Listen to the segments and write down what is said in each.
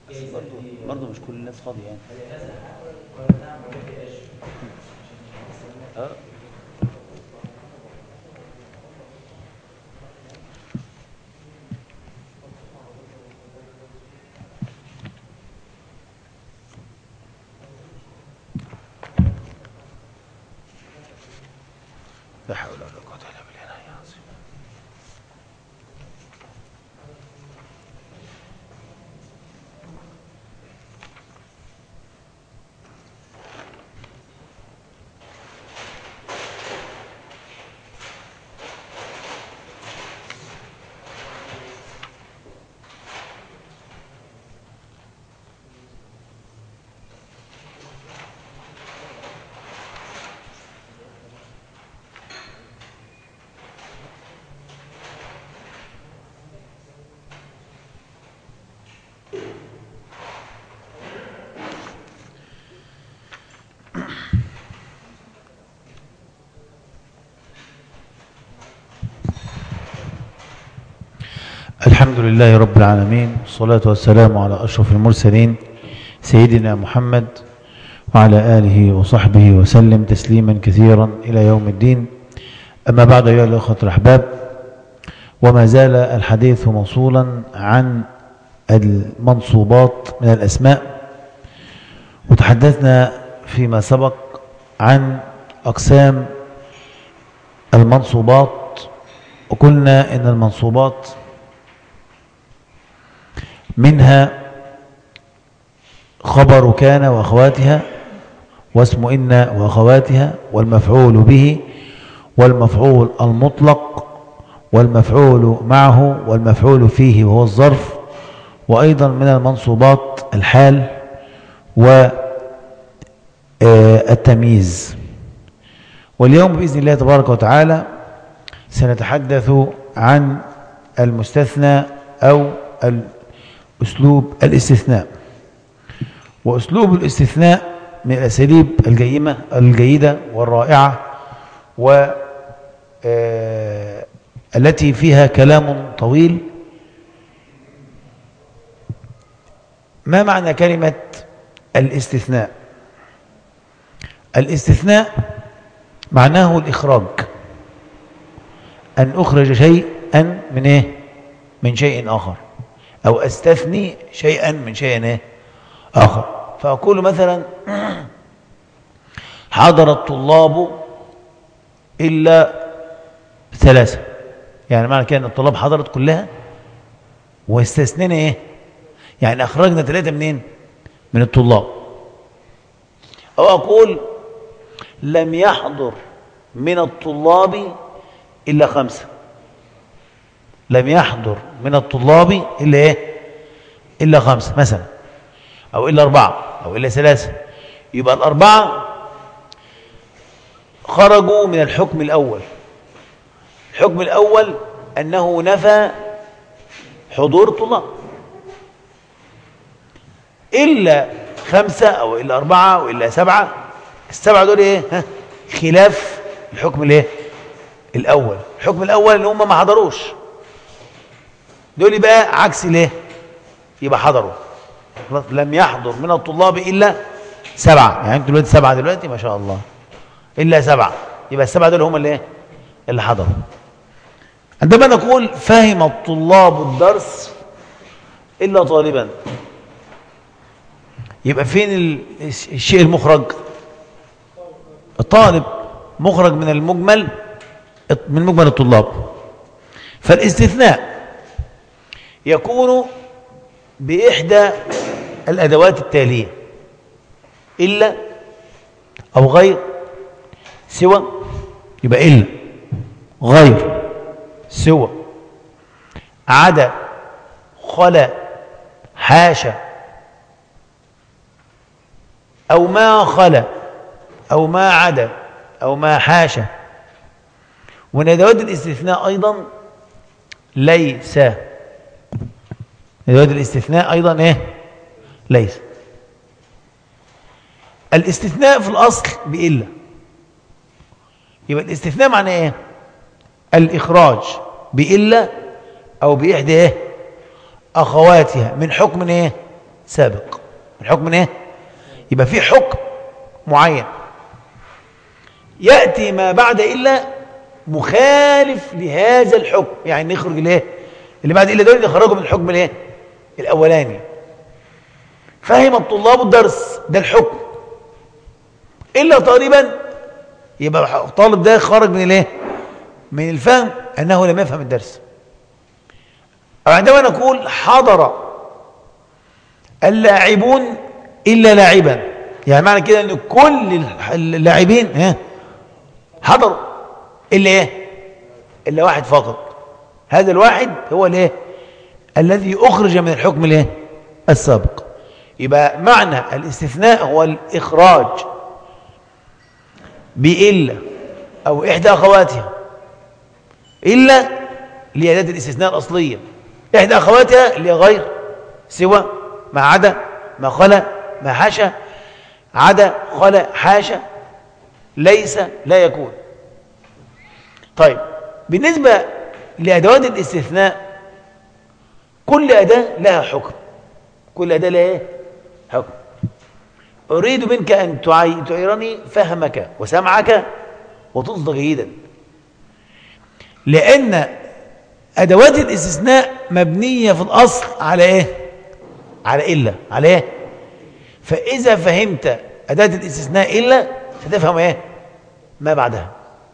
بس برضه برضه مش كل الناس فاضية يعني اه لا حول ولا قوة إلا بالله العلي العظيم الحمد لله رب العالمين والصلاة والسلام على أشرف المرسلين سيدنا محمد وعلى آله وصحبه وسلم تسليما كثيرا إلى يوم الدين أما بعد أيها الأخوة الأحباب وما زال الحديث موصولا عن المنصوبات من الأسماء وتحدثنا فيما سبق عن أقسام المنصوبات وقلنا إن المنصوبات منها خبر كان وأخواتها واسم إن وأخواتها والمفعول به والمفعول المطلق والمفعول معه والمفعول فيه وهو الظرف وأيضا من المنصوبات الحال والتمييز واليوم بإذن الله تبارك وتعالى سنتحدث عن المستثنى أو أسلوب الاستثناء وأسلوب الاستثناء من الأساليب الجيمة الجيدة والرائعة و التي فيها كلام طويل ما معنى كلمة الاستثناء الاستثناء معناه الإخراج أن أخرج شيئا من إيه؟ من شيء آخر أو أستثني شيئا من شيء إيه؟ آخر فأقول مثلا حضر الطلاب إلا ثلاثة يعني معنى كده أن الطلاب حضرت كلها واستثنينا إيه يعني أخرجنا ثلاثة منين من الطلاب أو أقول لم يحضر من الطلاب إلا خمسة لم يحضر من الطلاب إلا إيه إلا خمسة مثلا أو إلا أربعة أو إلا ثلاثة يبقى الأربعة خرجوا من الحكم الأول الحكم الأول أنه نفى حضور الطلاب إلا خمسة أو إلا أربعة أو إلا سبعة السبعة دول إيه ها خلاف الحكم الإيه الأول الحكم الأول إن هم ما حضروش دول يبقى عكس ليه يبقى حضروا لم يحضر من الطلاب إلا سبعة يعني انتوا دلوقتي سبعة دلوقتي ما شاء الله إلا سبعة يبقى السبعة دول هم اللي ايه اللي حضروا عندما نقول فهم الطلاب الدرس إلا طالبا يبقى فين الشيء المخرج الطالب مخرج من المجمل من مجمل الطلاب فالاستثناء يكون بإحدى الأدوات التالية إلا أو غير سوى يبقى إلا غير سوى عدا خلا حاشا أو ما خلا أو ما عدا أو ما حاشا ومن أدوات الاستثناء أيضا ليس أدوات الاستثناء أيضا إيه ليس الاستثناء في الأصل بإلا يبقى الاستثناء معناه إيه الإخراج بإلا أو بإحدى إيه أخواتها من حكم إيه سابق من حكم ايه يبقى في حكم معين يأتي ما بعد إلا مخالف لهذا الحكم يعني نخرج الايه اللي بعد إلا دول يخرجوا من الحكم الايه الأولاني فهم الطلاب الدرس ده الحكم إلا تقريبا يبقى الطالب ده خرج من الايه من الفهم أنه لم يفهم الدرس عندما نقول حضر اللاعبون إلا لاعبا يعني معنى كده أن كل اللاعبين حضروا إلا إيه إلا واحد فقط هذا الواحد هو الايه الذي أخرج من الحكم الايه السابق يبقى معنى الاستثناء هو الإخراج بإلا أو إحدى أخواتها إلا لأداة الاستثناء الأصلية إحدى أخواتها اللي غير سوى ما عدا ما خلا ما حاشا عدا خلا حاشا ليس لا يكون طيب بالنسبة لأدوات الاستثناء كل أداة لها حكم كل أداة لها إيه؟ حكم أريد منك أن تعيرني فهمك وسمعك وتصدق جيدا لأن أدوات الاستثناء مبنية في الأصل على إيه على إلا على إيه فإذا فهمت أداة الاستثناء إلا ستفهم إيه ما بعدها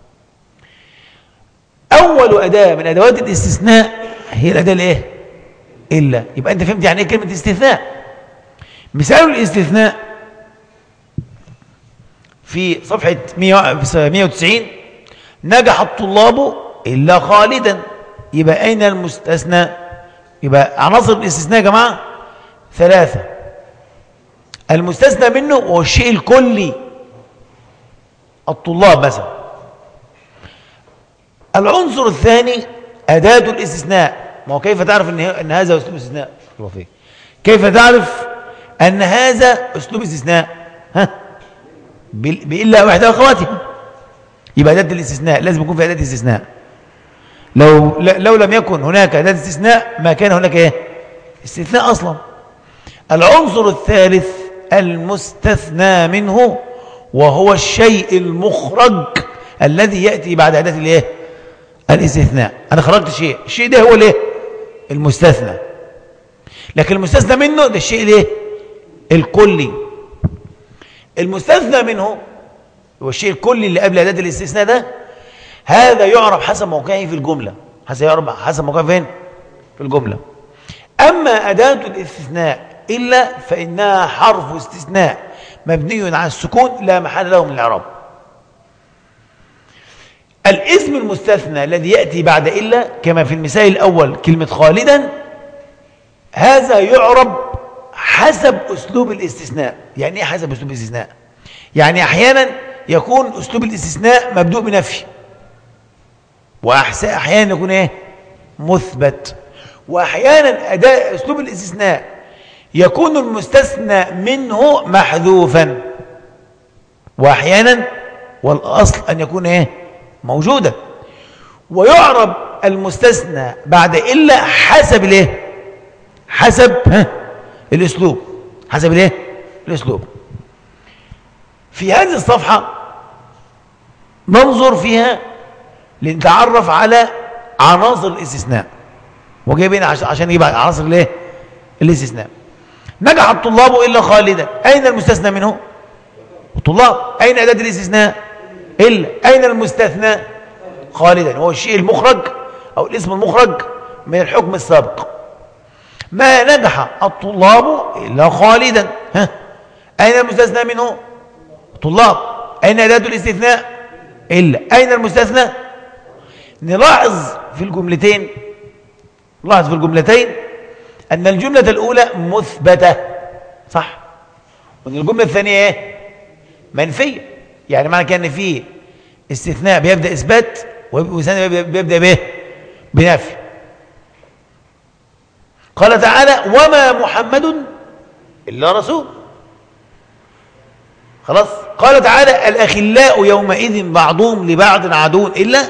أول أداة من أدوات الاستثناء هي الأداة الإيه إلا يبقى أنت فهمت يعني إيه كلمة استثناء مثال الاستثناء في صفحة 190 نجح الطلاب إلا خالدا يبقى أين المستثنى يبقى عناصر الاستثناء يا جماعة ثلاثة المستثنى منه هو الشيء الكلي الطلاب مثلا العنصر الثاني أداة الاستثناء ما هو كيف تعرف ان, إن هذا أسلوب استثناء كيف تعرف أن هذا أسلوب استثناء ها بإلا واحدة أخواتها يبقى أداة الاستثناء لازم يكون في أداة الاستثناء لو لو لم يكن هناك أداة استثناء ما كان هناك إيه استثناء أصلا العنصر الثالث المستثنى منه وهو الشيء المخرج الذي يأتي بعد أداة الإيه الاستثناء أنا خرجت شيء الشيء ده هو الإيه المستثنى لكن المستثنى منه ده الشيء الإيه الكلي المستثنى منه هو الشيء الكلي اللي قبل أداة الاستثناء ده هذا يعرف حسب موقعه في الجملة حسب يعرف حسب موقعه فين في الجملة أما أداة الاستثناء إلا فإنها حرف استثناء مبني على السكون لا محل له من الإعراب الاسم المستثنى الذي يأتي بعد إلا كما في المثال الأول كلمة خالدا هذا يعرب حسب أسلوب الاستثناء يعني إيه حسب أسلوب الاستثناء يعني أحيانا يكون أسلوب الاستثناء مبدوء بنفي وأحيانا يكون إيه مثبت وأحيانا أداء أسلوب الاستثناء يكون المستثنى منه محذوفا وأحيانا والأصل أن يكون إيه موجودا ويعرب المستثنى بعد إلا حسب الإيه حسب ها الأسلوب حسب الإيه الأسلوب في هذه الصفحة ننظر فيها لنتعرف على عناصر الاستثناء وجايبين عشان يبقى عناصر الايه الاستثناء نجح الطلاب الا خالدا اين المستثنى منه الطلاب اين اداه الاستثناء الا اين المستثنى خالدا هو الشيء المخرج او الاسم المخرج من الحكم السابق ما نجح الطلاب الا خالدا ها اين المستثنى منه طلاب اين اداه الاستثناء الا اين المستثنى نلاحظ في الجملتين نلاحظ في الجملتين أن الجملة الأولى مثبتة صح وأن الجملة الثانية إيه منفية يعني معنى كان فيه استثناء بيبدأ إثبات وثاني بيبدأ به بنفي قال تعالى وما محمد إلا رسول خلاص قال تعالى الأخلاء يومئذ بعضهم لبعض عدو إلا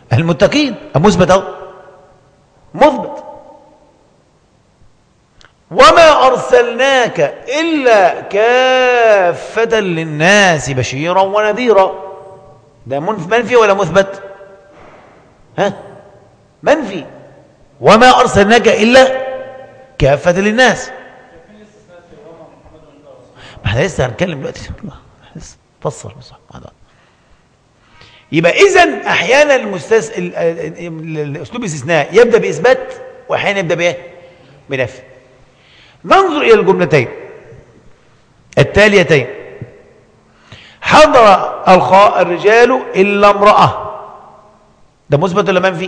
المتقين مثبت اهو مثبت وما أرسلناك إلا كافة للناس بشيرا ونذيرا ده منفي ولا مثبت ها منفي وما أرسلناك إلا كافة للناس ما احنا لسه هنتكلم دلوقتي فصل بصح يبقى اذا احيانا المستس... الاسلوب الاستثناء يبدا باثبات واحيانا يبدا بايه بنفي ننظر الى الجملتين التاليتين حضر الخاء الرجال الا امراه ده مثبت ولا منفي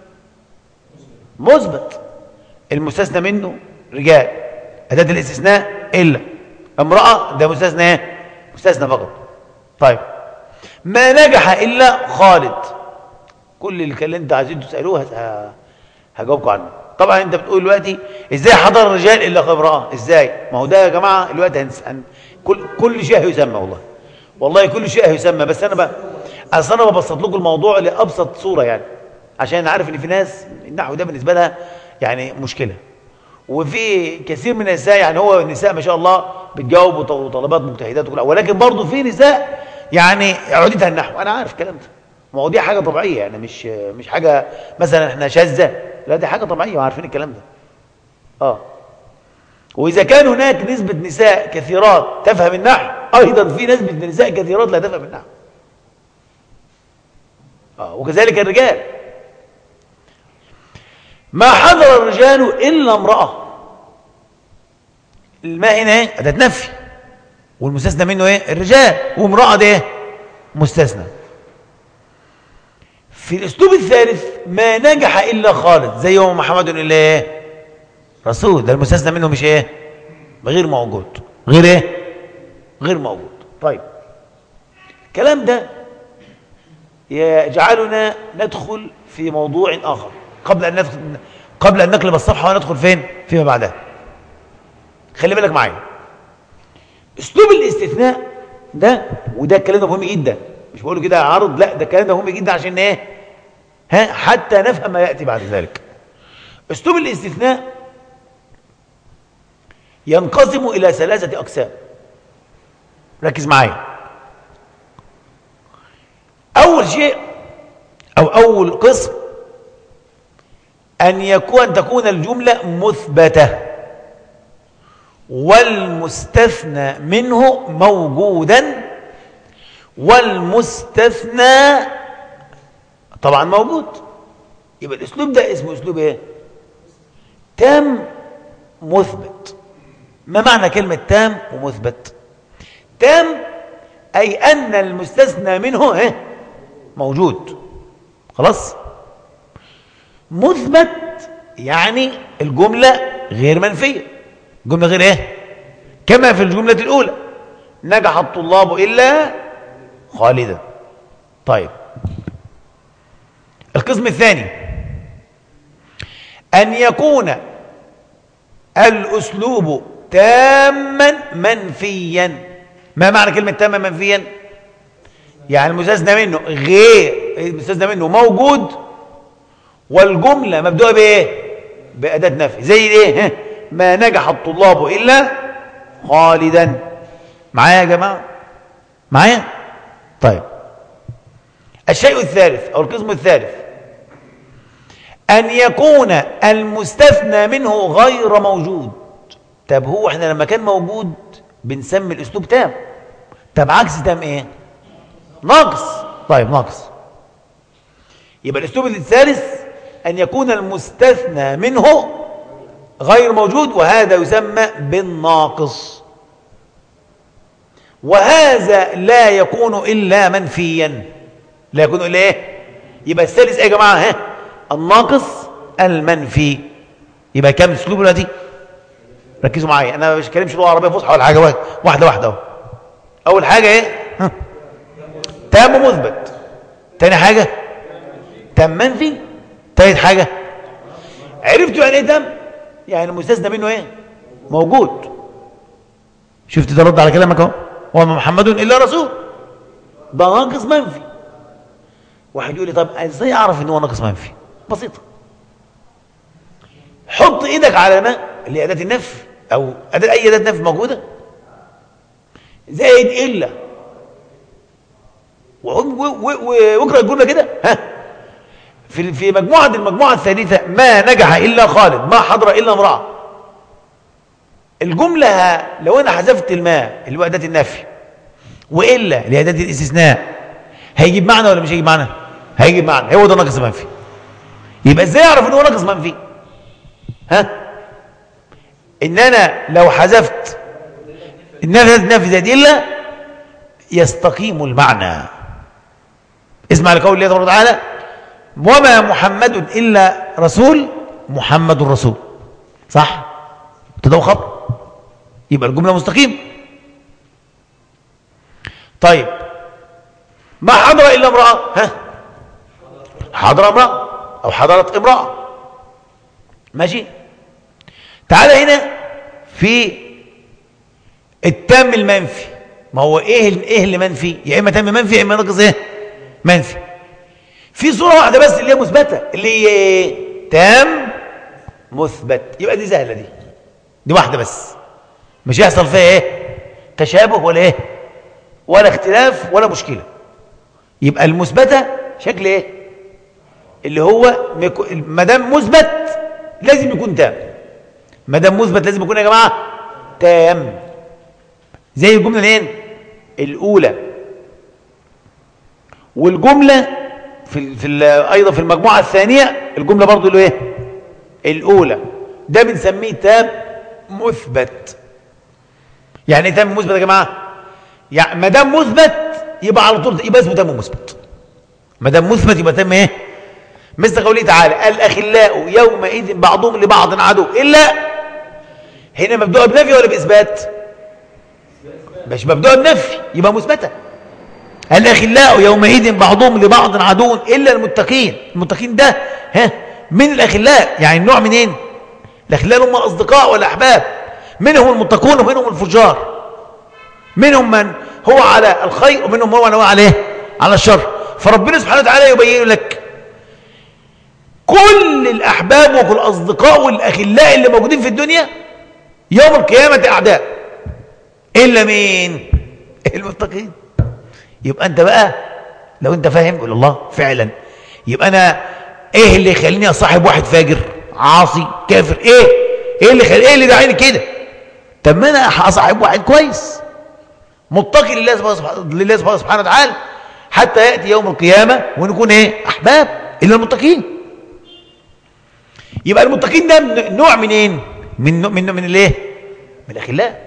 مثبت المستثنى منه رجال اداه الاستثناء الا امراه ده مستثنى ايه مستثنى فقط طيب ما نجح إلا خالد كل اللي انت عايزين تسألوه هجاوبكم عنه طبعا انت بتقول دلوقتي ازاي حضر الرجال الا امراه ازاي ما هو ده يا جماعه الوقت هنسأل كل كل شيء هيسمى والله والله كل شيء هيسمى بس انا بقى اصل انا ببسط لكم الموضوع لابسط صوره يعني عشان انا عارف ان في ناس النحو ده بالنسبه لها يعني مشكله وفي كثير من النساء يعني هو النساء ما شاء الله بتجاوب وطلبات مجتهدات وكل ولكن برضه في نساء يعني عودتها النحو انا عارف الكلام ده مواضيع حاجه طبيعيه يعني مش مش حاجه مثلا احنا شاذه لا دي حاجه طبيعيه وعارفين الكلام ده اه واذا كان هناك نسبه نساء كثيرات تفهم النحو ايضا في نسبه نساء كثيرات لا تفهم النحو اه وكذلك الرجال ما حضر الرجال الا امراه الماء هنا ايه اداه نفي والمستثنى منه ايه الرجال وامرأة ده ايه مستثنى في الاسلوب الثالث ما نجح الا خالد زي يوم محمد الا ايه رسول ده المستثنى منه مش ايه غير موجود غير ايه غير موجود طيب الكلام ده يجعلنا ندخل في موضوع اخر قبل ان ندخل قبل ان نقلب الصفحه وندخل فين فيما بعدها خلي بالك معايا اسلوب الاستثناء ده وده الكلام ده مهم جدا مش بقوله كده عرض لا ده الكلام ده مهم جدا عشان ايه ها حتى نفهم ما ياتي بعد ذلك اسلوب الاستثناء ينقسم الى ثلاثه اقسام ركز معايا اول شيء او اول قسم ان يكون تكون الجمله مثبته والمستثنى منه موجودا والمستثنى طبعا موجود يبقى الاسلوب ده اسمه اسلوب ايه تام مثبت ما معنى كلمة تام ومثبت تام أي أن المستثنى منه ايه موجود خلاص مثبت يعني الجملة غير منفية جملة غير ايه كما في الجملة الأولى نجح الطلاب إلا خالدا طيب القسم الثاني أن يكون الأسلوب تاما منفيا ما معنى كلمة تاما منفيا يعني المستثنى منه غير المستثنى منه موجود والجملة مبدوءة بإيه بأداة نفي زي إيه ما نجح الطلاب إلا خالدا معايا يا جماعة معايا طيب الشيء الثالث أو القسم الثالث أن يكون المستثنى منه غير موجود طب هو احنا لما كان موجود بنسمي الأسلوب تام طب عكس تام ايه ناقص طيب ناقص يبقى الأسلوب الثالث أن يكون المستثنى منه غير موجود وهذا يسمى بالناقص وهذا لا يكون إلا منفيا لا يكون إلا إيه يبقى الثالث إيه يا جماعة ها الناقص المنفي يبقى كم اسلوب دلوقتي ركزوا معايا انا ما بتكلمش لغه عربيه فصحى ولا حاجه واحده واحده اهو اول حاجه ايه تام مثبت تاني حاجه تام منفي تالت حاجه عرفتوا يعني ايه تام يعني المستثنى منه ايه موجود شفت ده رد على كلامك اهو وما محمد الا رسول ده ناقص منفي واحد يقول لي طب ازاي اعرف ان هو ناقص منفي بسيطه حط ايدك على ما اللي اداه النفي او اداه اي اداه نفي موجوده زائد الا واقرا الجمله كده ها في في مجموعه المجموعه الثالثه ما نجح الا خالد ما حضر الا امراه الجمله لو انا حذفت الماء اللي هو اداه النفي والا لاداه الاستثناء هيجيب معنى ولا مش هيجيب معنى هيجيب معنى هو ده ناقص منفي يبقى ازاي اعرف ان هو ناقص منفي ها ان انا لو حذفت النفي النفي زائد الا يستقيم المعنى اسمع لقول الله تبارك وتعالى وما محمد الا رسول محمد رسول صح ده خبر يبقى الجمله مستقيم طيب ما حضر الا امراه ها حضر امراه او حضرت امراه ماشي تعال هنا في التام المنفي ما هو ايه ايه اللي منفي يا اما تام منفي يا اما ناقص ايه منفي في صوره واحده بس اللي هي مثبته اللي هي ايه تام مثبت يبقى دي سهله دي دي واحده بس مش هيحصل فيها ايه تشابه ولا ايه ولا اختلاف ولا مشكله يبقى المثبته شكل ايه اللي هو ما دام مثبت لازم يكون تام ما دام مثبت لازم يكون يا جماعه تام زي الجمله الايه الاولى والجمله في في ايضا في المجموعه الثانيه الجمله برضو اللي ايه الاولى ده بنسميه تام مثبت يعني ايه تام مثبت يا جماعه يعني ما دام مثبت يبقى على طول يبقى اسمه تام مثبت ما دام مثبت يبقى تام ايه مثل قوله تعالى الاخلاء يومئذ بعضهم لبعض عدو الا هنا مبدوءه بنفي ولا باثبات مش مبدوءه بنفي يبقى مثبته الاخلاء يومئذ بعضهم لبعض عدو الا المتقين المتقين ده ها من الاخلاء يعني النوع منين الاخلاء هم الاصدقاء والاحباب منهم المتقون ومنهم الفجار منهم من هو على الخير ومنهم هو عليه على الشر فربنا سبحانه وتعالى يبين لك كل الأحباب وكل الأصدقاء والأخلاء اللي موجودين في الدنيا يوم القيامة أعداء إلا مين المتقين يبقى أنت بقى لو أنت فاهم قول الله فعلا يبقى أنا إيه اللي يخليني أصاحب واحد فاجر عاصي كافر إيه إيه اللي خلي إيه اللي داعيني كده طب ما أنا أصاحب واحد كويس متقي لله سبحانه لله سبحانه وتعالى حتى يأتي يوم القيامة ونكون إيه أحباب إلا المتقين يبقى المتقين ده نوع منين من من من الايه من الاخلاء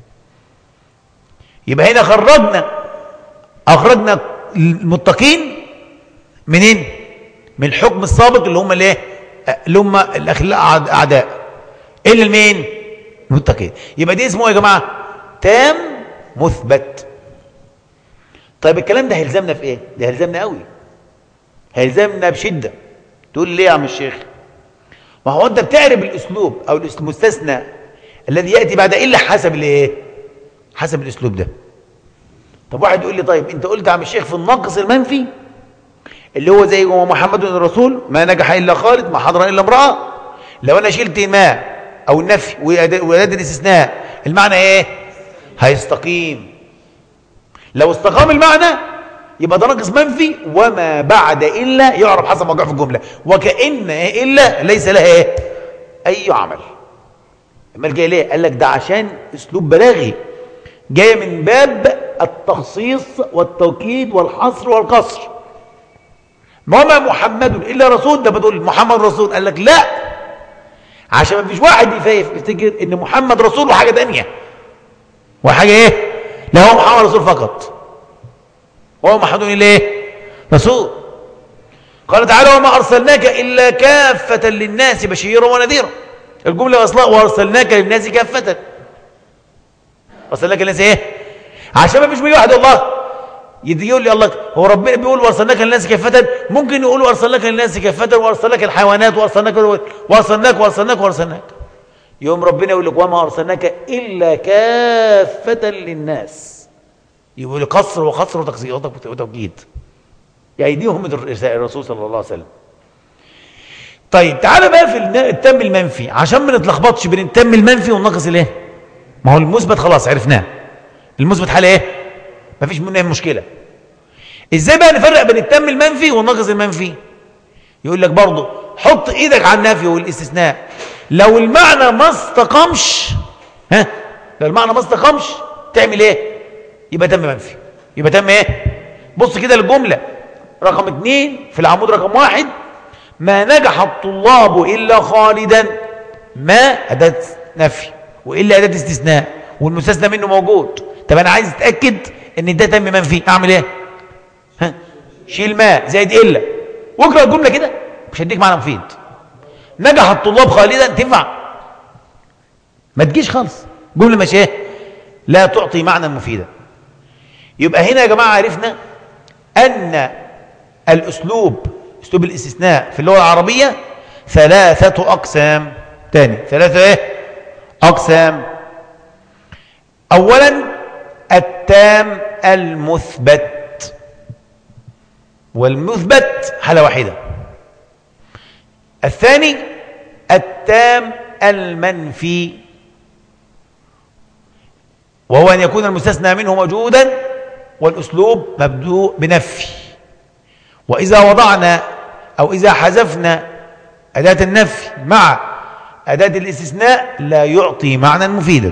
يبقى هنا خرجنا اخرجنا المتقين منين من الحكم السابق اللي هم الايه اللي هم الاخلاء اعداء الا المين المتقين يبقى دي اسمه يا جماعه تام مثبت طيب الكلام ده هيلزمنا في ايه ده هيلزمنا قوي هيلزمنا بشده تقول لي يا عم الشيخ ما هو انت بتعرب الاسلوب او المستثنى الذي ياتي بعد الا حسب الايه حسب الاسلوب ده طب واحد يقول لي طيب انت قلت يا عم الشيخ في الناقص المنفي اللي هو زي محمد الرسول ما نجح الا خالد ما حضر الا امراه لو انا شلت ما او النفي واداه الاستثناء المعنى ايه هيستقيم لو استقام المعنى يبقى ده ناقص منفي وما بعد إلا يعرف حسب موقع في الجملة وكأن إلا ليس لها إيه أي عمل امال جاي ليه قال لك ده عشان اسلوب بلاغي جاي من باب التخصيص والتوكيد والحصر والقصر وما محمد الا رسول ده بتقول محمد رسول قال لك لا عشان ما فيش واحد يفتكر ان محمد رسول وحاجه ثانيه وحاجه ايه لا هو محمد رسول فقط وهو محمود إليه رسول قال تعالى وما أرسلناك إلا كافة للناس بشيرا ونذيرا الجملة أصلا وأرسلناك للناس كافة أرسلناك للناس إيه عشان ما فيش بيه واحد الله يدي يقول لي الله هو ربنا بيقول وارسلناك للناس كافة ممكن يقول وارسلناك للناس كافة وارسلناك الحيوانات وارسلناك وارسلناك وارسلناك وارسلناك يوم ربنا يقول لك وما ارسلناك الا كافة للناس يقول قصر وقصر وتوكيد يأيديهم من الرسول صلى الله عليه وسلم طيب تعالى بقى في التم المنفي عشان ما نتلخبطش بين التم المنفي والناقص الايه ما هو المثبت خلاص عرفناه المثبت حاله ايه مفيش منه مشكله ازاي بقى نفرق بين التم المنفي والناقص المنفي يقول لك برضه حط ايدك على النفي والاستثناء لو المعنى ما استقامش ها لو المعنى ما استقامش تعمل ايه يبقى تم منفي يبقى تم ايه بص كده الجمله رقم اثنين في العمود رقم واحد ما نجح الطلاب إلا خالدا ما أداة نفي وإلا أداة استثناء والمستثنى منه موجود طب أنا عايز أتأكد إن ده تم منفي أعمل إيه ها شيل ما زائد إلا واقرأ الجملة كده مش هديك معنى مفيد نجح الطلاب خالدا تنفع ما تجيش خالص جملة مش إيه لا تعطي معنى مفيدا يبقى هنا يا جماعة عرفنا أن الأسلوب أسلوب الاستثناء في اللغة العربية ثلاثة أقسام تاني ثلاثة إيه أقسام أولا التام المثبت والمثبت حالة واحدة الثاني التام المنفي وهو أن يكون المستثنى منه موجودا والأسلوب مبدوء بنفي وإذا وضعنا أو إذا حذفنا أداة النفي مع أداة الاستثناء لا يعطي معنى مفيدا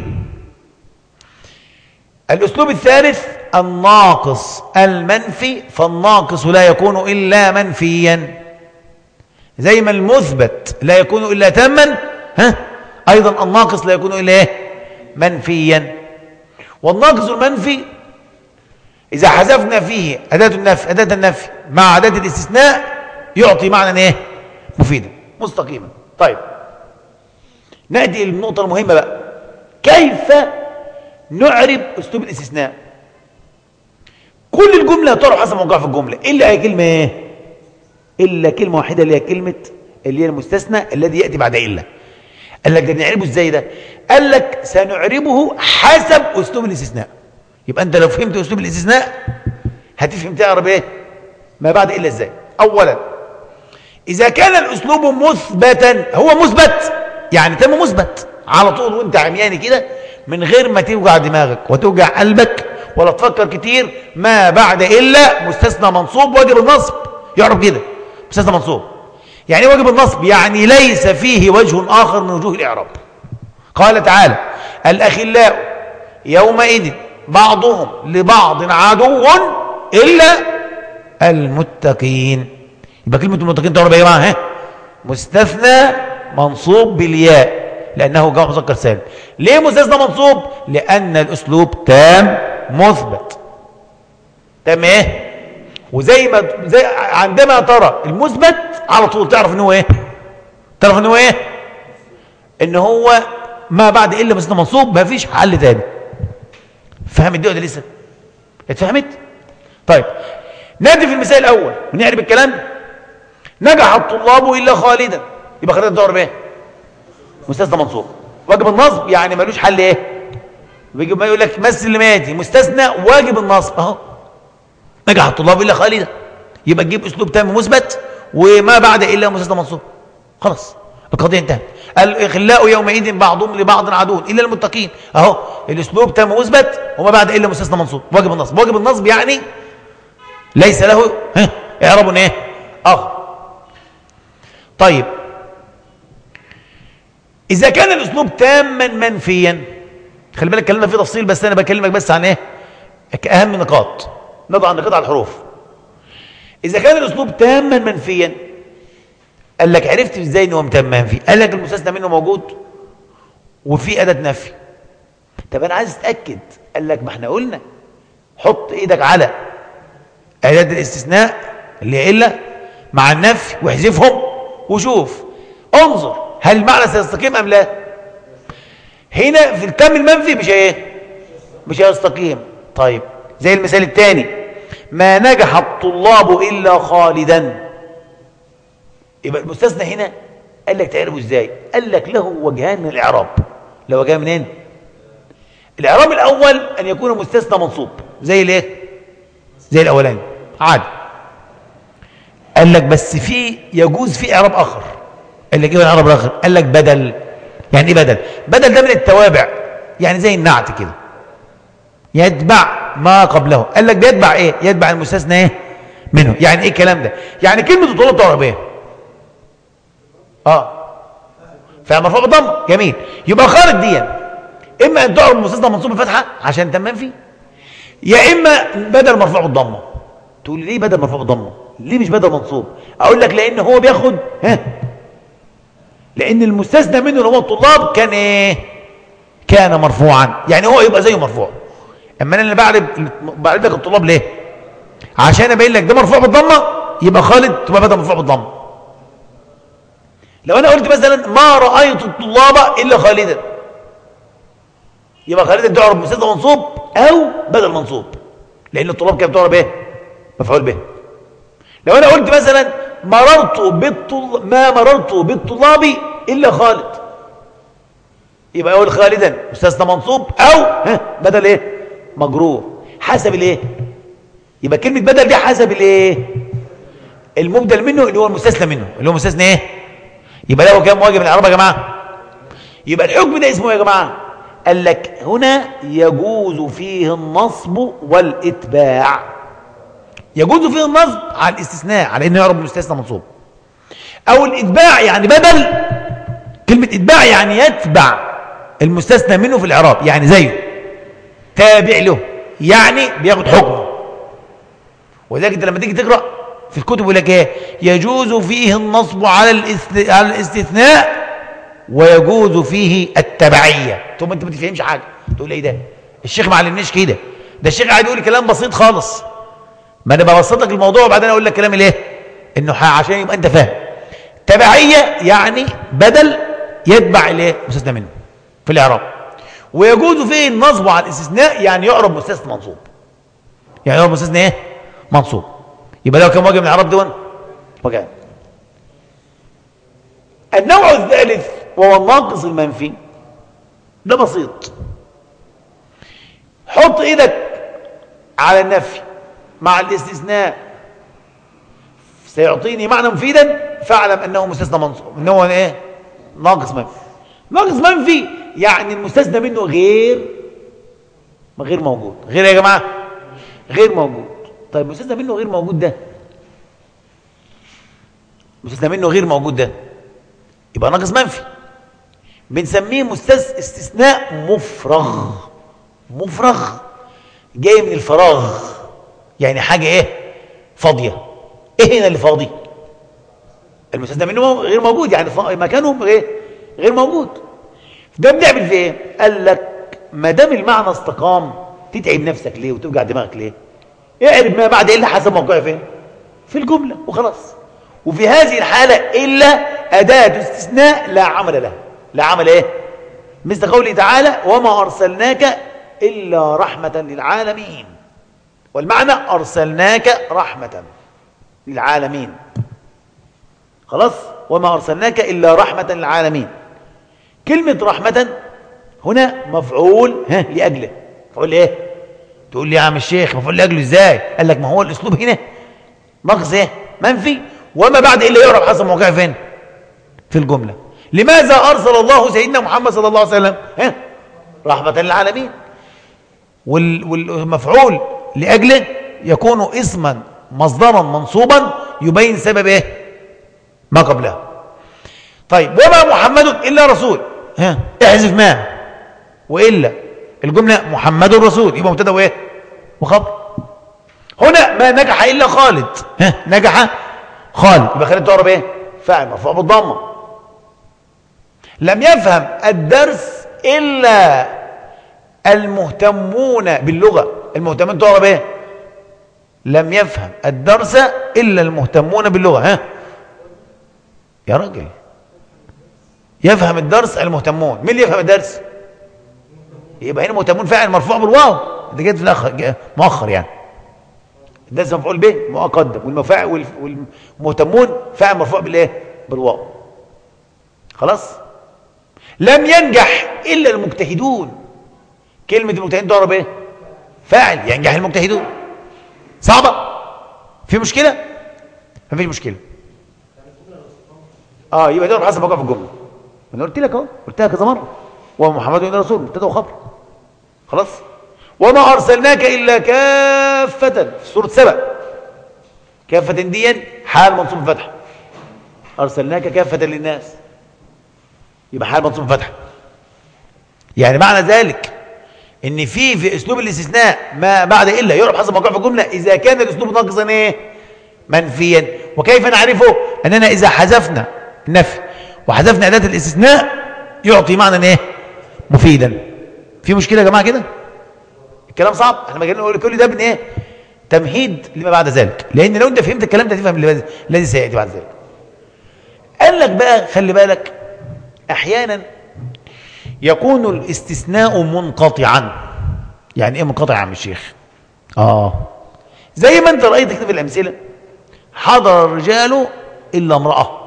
الأسلوب الثالث الناقص المنفي فالناقص لا يكون إلا منفيا زي ما المثبت لا يكون إلا تاما ها أيضا الناقص لا يكون إلا إيه؟ منفيا والناقص المنفي إذا حذفنا فيه أداة النفي أداة النفي مع أداة الاستثناء يعطي معنى إيه مفيدا مستقيما طيب نأتي للنقطة المهمة بقى كيف نعرب أسلوب الاستثناء كل الجملة تعرف حسب موقعها في الجملة إلا هي كلمة إيه إلا كلمة واحدة اللي هي كلمة اللي هي المستثنى الذي يأتي بعد إلا قال لك ده نعربه إزاي ده قال لك سنعربه حسب أسلوب الاستثناء يبقى انت لو فهمت اسلوب الاستثناء هتفهم تعرف ايه ما بعد الا ازاي اولا اذا كان الاسلوب مثبتا هو مثبت يعني تم مثبت على طول وانت عمياني كده من غير ما توجع دماغك وتوجع قلبك ولا تفكر كتير ما بعد الا مستثنى منصوب واجب النصب يعرف كده مستثنى منصوب يعني واجب النصب يعني ليس فيه وجه اخر من وجوه الاعراب قال تعالى الاخلاء يومئذ بعضهم لبعض عدو إلا المتقين يبقى كلمة المتقين تعرف يا جماعة ها مستثنى منصوب بالياء لأنه جمع مذكر سالم ليه مستثنى منصوب لأن الأسلوب تام مثبت تام ايه وزي ما زي عندما ترى المثبت على طول تعرف ان هو ايه تعرف ان هو ايه ان هو ما بعد الا مستثنى منصوب ما فيش حل تاني فهمت دي ولا لسه اتفهمت طيب نادي في المثال الاول ونعرف الكلام نجح الطلاب الا خالدا يبقى خلينا ندور بايه مستثنى منصوب واجب النصب يعني ملوش حل ايه بيجي ما يقول لك مثل اللي ماتي مستثنى واجب النصب اهو نجح الطلاب الا خالدا يبقى تجيب اسلوب تام مثبت وما بعد الا مستثنى منصوب خلاص القضيه انتهت الاخلاء يومئذ بعضهم لبعض عدو الا المتقين اهو الاسلوب تم مثبت وما بعد الا مستثنى منصوب واجب النصب واجب النصب يعني ليس له ها اعراب ايه اخر طيب اذا كان الاسلوب تاما منفيا خلي بالك كلامنا فيه تفصيل بس انا بكلمك بس عن ايه اهم نقاط نضع النقاط على الحروف اذا كان الاسلوب تاما منفيا قال لك عرفت ازاي ان هو تم منفي قال لك المستثنى منه موجود وفي اداه نفي طب انا عايز اتاكد قال لك ما احنا قلنا حط ايدك على اداه الاستثناء اللي هي الا مع النفي واحذفهم وشوف انظر هل المعنى سيستقيم ام لا هنا في التم المنفي مش ايه مش هيستقيم طيب زي المثال الثاني ما نجح الطلاب الا خالدا يبقى المستثنى هنا قال لك تعرفه ازاي قال لك له وجهان من الاعراب له وجهان منين الاعراب الاول ان يكون مستثنى منصوب زي الايه زي الاولاني عادي قال لك بس في يجوز في اعراب اخر قال لك ايه العرب الاخر قال لك بدل يعني ايه بدل بدل ده من التوابع يعني زي النعت كده يتبع ما قبله قال لك بيتبع ايه يتبع المستثنى ايه منه يعني ايه الكلام ده يعني كلمه الطلاب تعرب ايه اه فمرفوع بالضم جميل يبقى خالد دي اما ان تعرب المستثنى منصوب بفتحه عشان تمام فيه يا اما بدل مرفوع بالضمه تقول لي ليه بدل مرفوع بالضمه ليه مش بدل منصوب اقول لك لان هو بياخد ها لان المستثنى منه اللي هو الطلاب كان ايه كان مرفوعا يعني هو يبقى زيه مرفوع اما انا اللي بعرف بعرف لك الطلاب ليه عشان ابين لك ده مرفوع بالضمه يبقى خالد تبقى بدل مرفوع بالضمه لو انا قلت مثلا ما رايت الطلاب الا خالدا يبقى خالدا تعرب مستثنى منصوب او بدل منصوب لان الطلاب كانت بتعرب ايه مفعول به لو انا قلت مثلا مررت بالطل... ما مررت بالطلاب الا خالد يبقى اقول خالدا مستثنى منصوب او ها بدل ايه مجرور حسب الايه يبقى كلمه بدل دي حسب الايه المبدل منه اللي هو المستثنى منه اللي هو مستثنى ايه يبقى له كام واجب الاعراب يا جماعه يبقى الحكم ده اسمه يا جماعه قال لك هنا يجوز فيه النصب والاتباع يجوز فيه النصب على الاستثناء على انه يعرب المستثنى منصوب او الاتباع يعني بدل كلمه اتباع يعني يتبع المستثنى منه في الاعراب يعني زيه تابع له يعني بياخد حكمه ولذلك انت لما تيجي تقرا في الكتب يقول لك ايه يجوز فيه النصب على على الاستثناء ويجوز فيه التبعيه ثم انت ما تفهمش حاجه تقول ايه ده الشيخ ما علمنيش كده ده الشيخ قاعد يقول كلام بسيط خالص ما انا ببسط لك الموضوع وبعدين اقول لك كلام الايه انه عشان يبقى انت فاهم تبعيه يعني بدل يتبع الايه مستثنى منه في الاعراب ويجوز فيه النصب على الاستثناء يعني يعرب مستثنى منصوب يعني يعرب مستثنى ايه منصوب يبقى لو كان واجب من الاعراب دون وكان النوع الثالث وهو الناقص المنفي ده بسيط حط ايدك على النفي مع الاستثناء سيعطيني معنى مفيدا فاعلم انه مستثنى منصوب انه ايه ناقص منفي ناقص منفي يعني المستثنى منه غير غير موجود غير يا جماعه غير موجود طيب المستثنى منه غير موجود ده المستثنى منه غير موجود ده يبقى ناقص منفي بنسميه مستث استثناء مفرغ مفرغ جاي من الفراغ يعني حاجة ايه فاضية ايه هنا اللي فاضي المستثنى منه غير موجود يعني مكانه غير غير موجود ده بنعمل فيه ايه قال لك ما دام المعنى استقام تتعب نفسك ليه وتوجع دماغك ليه اعرف ما بعد الا حسب موقعه فين في الجملة وخلاص وفي هذه الحالة إلا أداة استثناء لا عمل لها لا عمل إيه مثل قوله تعالى وما أرسلناك إلا رحمة للعالمين والمعنى أرسلناك رحمة للعالمين خلاص وما أرسلناك إلا رحمة للعالمين كلمة رحمة هنا مفعول ها لأجله مفعول إيه تقول لي يا عم الشيخ مفعول لأجله إزاي قال لك ما هو الأسلوب هنا نقص إيه منفي وما بعد إلا يعرف حسب موقعه فين في الجملة لماذا أرسل الله سيدنا محمد صلى الله عليه وسلم ها رحمة للعالمين والمفعول لأجله يكون اسما مصدرا منصوبا يبين سبب ايه ما قبله طيب وما محمد إلا رسول ها احذف ما وإلا الجملة محمد رسول يبقى مبتدا وايه وخبر هنا ما نجح إلا خالد ها نجح خالد يبقى خالد تعرب ايه فاعل مرفوع بالضمه لم يفهم الدرس الا المهتمون باللغه المهتمون تعرب ايه لم يفهم الدرس الا المهتمون باللغه ها يا راجل يفهم الدرس المهتمون مين اللي يفهم الدرس يبقى هنا مهتمون فاعل مرفوع بالواو ده جت في الاخر مؤخر يعني الدرس مفعول به مقدم والمفاعل والمهتمون فاعل مرفوع بالايه بالواو خلاص لم ينجح الا المجتهدون كلمه المجتهدين تعرف ايه فاعل ينجح المجتهدون صعبه في مشكله ما فيش مشكله اه يبقى ده حسب موقع في الجمله انا قلت لك اهو قلتها كذا مره ومحمد الا رسول مبتدا وخبر خلاص وما ارسلناك الا كافه في سوره سبأ كافه ديا حال منصوب فتح ارسلناك كافه للناس يبقى حال منصوب فتح يعني معنى ذلك ان في في اسلوب الاستثناء ما بعد الا يعرف حسب موقع في الجمله اذا كان الاسلوب ناقصا ايه منفيا وكيف نعرفه اننا اذا حذفنا النفي وحذفنا اداه الاستثناء يعطي معنى ايه مفيدا في مشكله يا جماعه كده الكلام صعب احنا ما نقول كل ده من ايه تمهيد لما بعد ذلك لان لو انت فهمت الكلام ده تفهم الذي سياتي بعد ذلك قال لك بقى خلي بالك احيانا يكون الاستثناء منقطعا يعني ايه منقطع يا عم الشيخ اه زي ما انت رايت كده في الامثله حضر الرجال الا امراه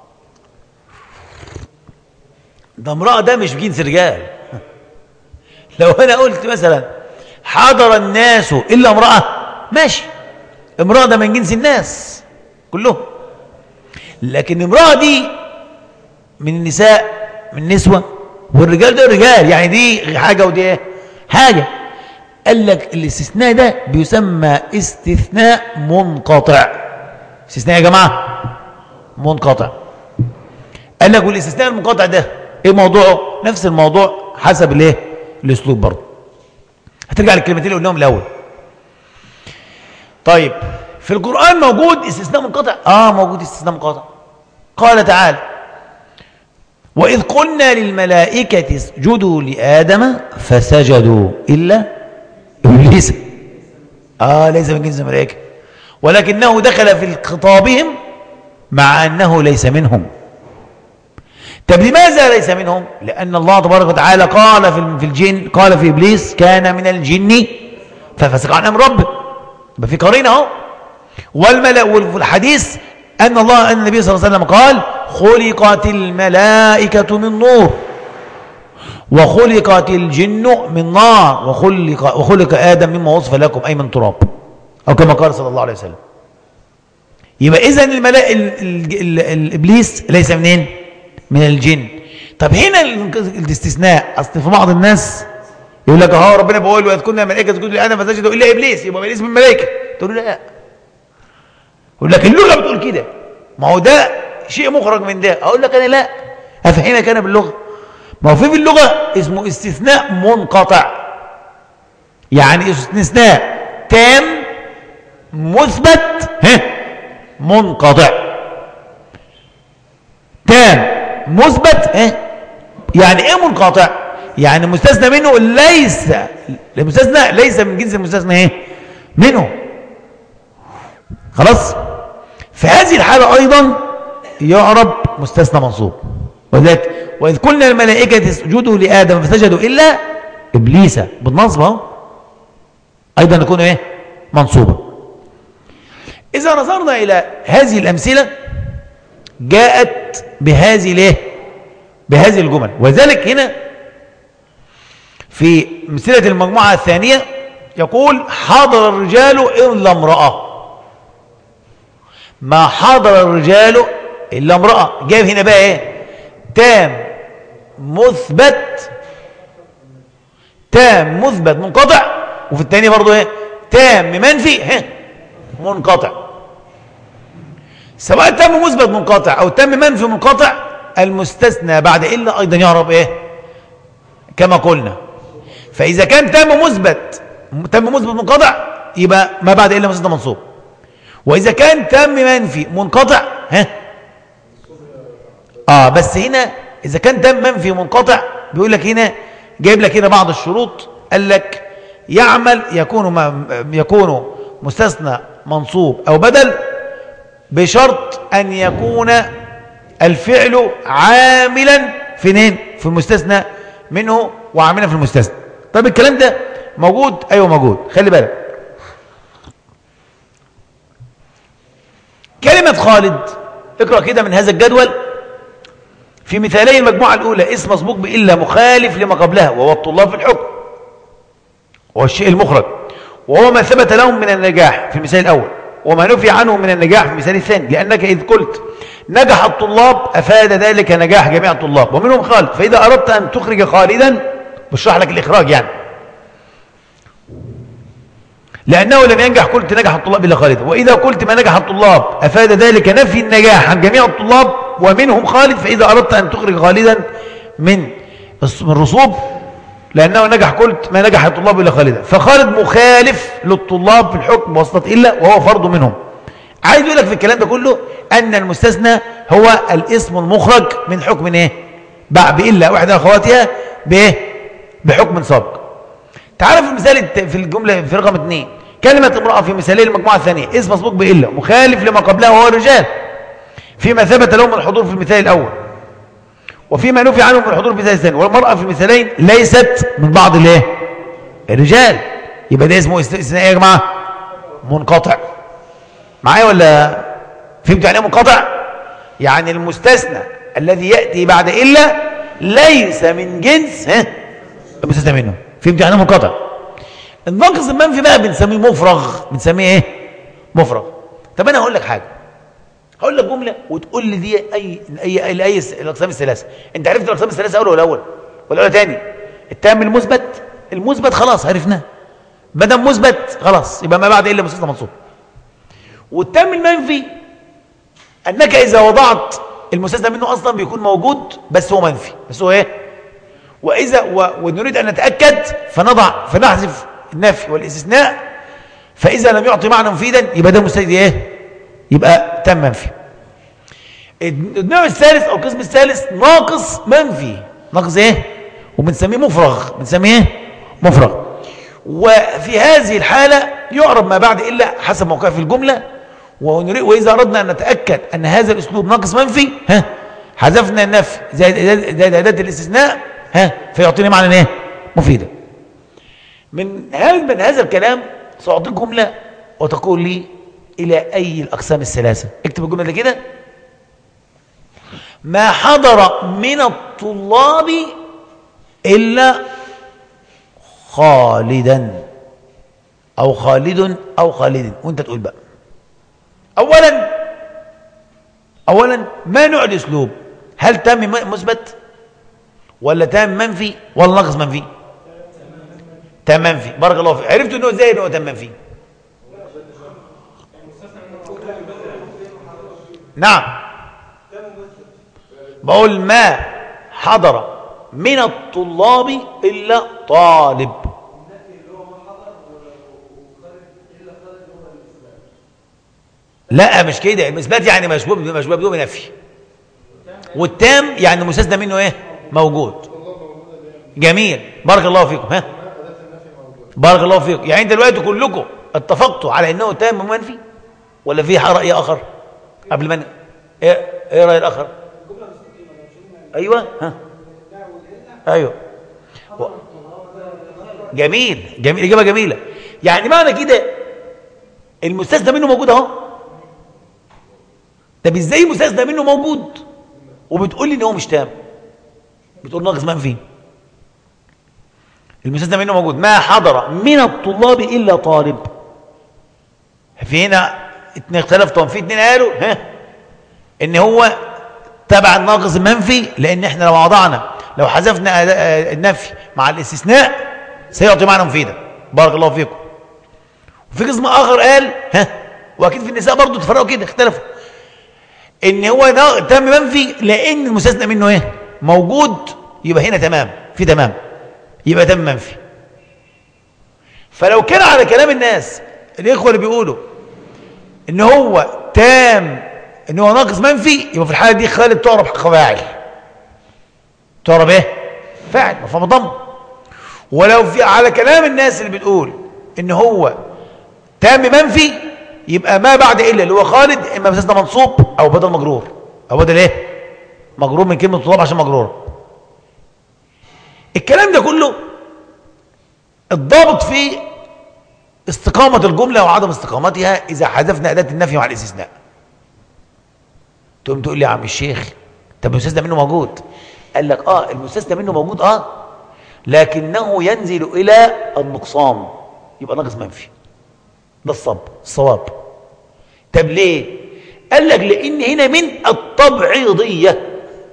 ده امراه ده مش جنس رجال لو انا قلت مثلا حضر الناس الا امراه ماشي امراه ده من جنس الناس كلهم لكن امراه دي من النساء من نسوه والرجال ده رجال يعني دي حاجه ودي ايه حاجه قال لك الاستثناء ده بيسمى استثناء منقطع استثناء يا جماعه منقطع قال لك والاستثناء المنقطع ده ايه موضوعه نفس الموضوع حسب الايه الاسلوب برضه هترجع للكلمتين اللي قلناهم الاول طيب في القران موجود استثناء منقطع اه موجود استثناء منقطع قال تعالى وإذ قلنا للملائكة اسجدوا لآدم فسجدوا إلا إبليس آه ليس من جنس الملائكة ولكنه دخل في خطابهم مع أنه ليس منهم طب لماذا ليس منهم لأن الله تبارك وتعالى قال في الجن قال في إبليس كان من الجن ففسق عن أمر ربه يبقى في قرينة اهو والملأ والحديث أن الله أن النبي صلى الله عليه وسلم قال خلقت الملائكة من نور وخلقت الجن من نار وخلق, وخلق آدم مما وصف لكم أي من تراب أو كما قال صلى الله عليه وسلم يبقى إذا الملائكة الإبليس ليس منين من الجن طب هنا الاستثناء أصل في بعض الناس يقول لك اه ربنا بيقول وإذ كنا الملائكة تسجدوا لآدم فسجدوا إلا إبليس يبقى إبليس من الملائكة تقول له لا يقول لك اللغة بتقول كده ما هو ده شيء مخرج من ده اقول لك انا لا افهمك انا باللغه ما هو في في اللغه اسمه استثناء منقطع يعني استثناء تام مثبت ها منقطع تام مثبت ها يعني ايه منقطع يعني مستثنى منه ليس المستثنى ليس من جنس المستثنى ايه منه خلاص في هذه الحالة أيضا يعرب مستثنى منصوب وذلك وإذ قلنا الملائكة اسجدوا لآدم فسجدوا إلا إبليس بالنصب اهو أيضا يكون إيه منصوبا إذا نظرنا إلى هذه الأمثلة جاءت بهذه الايه بهذه الجمل وذلك هنا في أمثلة المجموعة الثانية يقول حضر الرجال إلا امرأة ما حضر الرجال إلا امرأة جايب هنا بقى إيه تام مثبت تام مثبت منقطع وفي الثاني برضو إيه تام منفي ها منقطع سواء تام مثبت منقطع أو تام منفي منقطع المستثنى بعد إلا أيضا يعرف إيه كما قلنا فإذا كان تام مثبت تام مثبت منقطع يبقى ما بعد إلا مستثنى منصوب وإذا كان تم منفي منقطع ها آه بس هنا إذا كان تم منفي منقطع بيقول لك هنا جايب لك هنا بعض الشروط قال لك يعمل يكون ما يكون مستثنى منصوب أو بدل بشرط أن يكون الفعل عاملا فين في المستثنى منه وعاملا في المستثنى طب الكلام ده موجود أيوه موجود خلي بالك كلمة خالد اقرأ كده من هذا الجدول في مثالي المجموعة الأولى اسم مسبوق بإلا مخالف لما قبلها وهو الطلاب في الحكم وهو الشيء المخرج وهو ما ثبت لهم من النجاح في المثال الأول وما نفي عنه من النجاح في المثال الثاني لأنك إذ قلت نجح الطلاب أفاد ذلك نجاح جميع الطلاب ومنهم خالد فإذا أردت أن تخرج خالدا بشرح لك الإخراج يعني لأنه لم ينجح قلت نجح الطلاب إلا خالد وإذا قلت ما نجح الطلاب أفاد ذلك نفي النجاح عن جميع الطلاب ومنهم خالد فإذا أردت أن تخرج خالدا من الرسوب لأنه نجح قلت ما نجح الطلاب إلا خالدا فخالد مخالف للطلاب في الحكم وسط إلا وهو فرض منهم عايز يقول لك في الكلام ده كله أن المستثنى هو الاسم المخرج من حكم إيه بإلا واحدة أخواتها بإيه بحكم سابق تعرف المثال في الجملة في رقم اثنين كلمة امرأة في مثالي المجموعة الثانية اسم مسبوق بإلا مخالف لما قبلها وهو الرجال فيما ثبت لهم الحضور في المثال الأول وفيما نفي عنهم من الحضور في المثال الثاني والمرأة في المثالين ليست من بعض الايه الرجال يبقى ده اسمه استثناء يا جماعة منقطع معايا ولا فهمتوا يعني ايه منقطع يعني المستثنى الذي يأتي بعد إلا ليس من جنس ها المستثنى منه فهمتوا يعني ايه منقطع الناقص المنفي بقى بنسميه مفرغ بنسميه ايه مفرغ طب انا هقول لك حاجه هقول لك جمله وتقول لي دي اي اي اي, أي الاقسام الثلاثه انت عرفت الاقسام الثلاثه اول ولا اول ولا اول تاني التام المثبت المثبت خلاص عرفناه ما دام مثبت خلاص يبقى ما بعد الا مستثنى منصوب والتام المنفي انك اذا وضعت المستثنى منه اصلا بيكون موجود بس هو منفي بس هو ايه واذا و... ونريد ان نتاكد فنضع فنحذف النفي والاستثناء فاذا لم يعطي معنى مفيدا يبقى ده مستند ايه يبقى تم منفي النوع الثالث او القسم الثالث ناقص منفي ناقص ايه وبنسميه مفرغ بنسميه ايه مفرغ وفي هذه الحالة يعرب ما بعد إلا حسب موقع في الجملة وإذا أردنا أن نتأكد أن هذا الأسلوب ناقص منفي ها حذفنا النفي زائد أداة الاستثناء ها فيعطيني معنى ايه مفيدة من هذا من هذا الكلام سأعطيك جملة وتقول لي إلى أي الأقسام الثلاثة اكتب الجملة دي كده ما حضر من الطلاب إلا خالدا أو خالد أو خالد وانت تقول بقى أولا أولا ما نوع الأسلوب هل تام مثبت ولا تام منفي ولا ناقص منفي تام منفي بارك الله فيك عرفت انه ازاي انه تام منفي نعم بقول ما حضر من الطلاب إلا طالب لا مش كده المثبات يعني مشبوه مشبوه بدون نفي والتام يعني المستثنى منه ايه موجود جميل بارك الله فيكم ها بارك الله فيكم يعني دلوقتي كلكم اتفقتوا على انه تام ومنفي ولا في راي اخر قبل ما ايه ايه راي الاخر ايوه ها ايوه و... جميل جميل اجابه جميله يعني معنى كده المستثنى منه موجود اهو طب ازاي المستثنى منه موجود وبتقول لي ان هو مش تام بتقول ناقص منفي المستثنى منه موجود ما حضر من الطلاب الا طالب في هنا اتنين اختلفتهم في اتنين قالوا ها ان هو تبع الناقص المنفي لان احنا لو وضعنا لو حذفنا النفي مع الاستثناء سيعطي معنى مفيدا بارك الله فيكم وفي قسم اخر قال ها واكيد في النساء برضه تفرقوا كده اختلفوا ان هو تم منفي لان المستثنى منه ايه موجود يبقى هنا تمام في تمام يبقى تم منفي فلو كان على كلام الناس الاخوه اللي بيقولوا ان هو تام ان هو ناقص منفي يبقى في الحاله دي خالد تعرف حق فاعل تعرف ايه فاعل مفهوم ضم ولو في على كلام الناس اللي بتقول ان هو تام منفي يبقى ما بعد الا اللي هو خالد اما مساسنا منصوب او بدل مجرور او بدل ايه مجرور من كلمه طلاب عشان مجرور الكلام ده كله الضابط في استقامة الجملة وعدم استقامتها إذا حذفنا أداة النفي مع الاستثناء تقوم تقول لي يا عم الشيخ طب المستثنى منه موجود قال لك اه المستثنى منه موجود اه لكنه ينزل الى النقصان يبقى ناقص منفي ده الصب الصواب طب ليه قال لك لان هنا من التبعيضية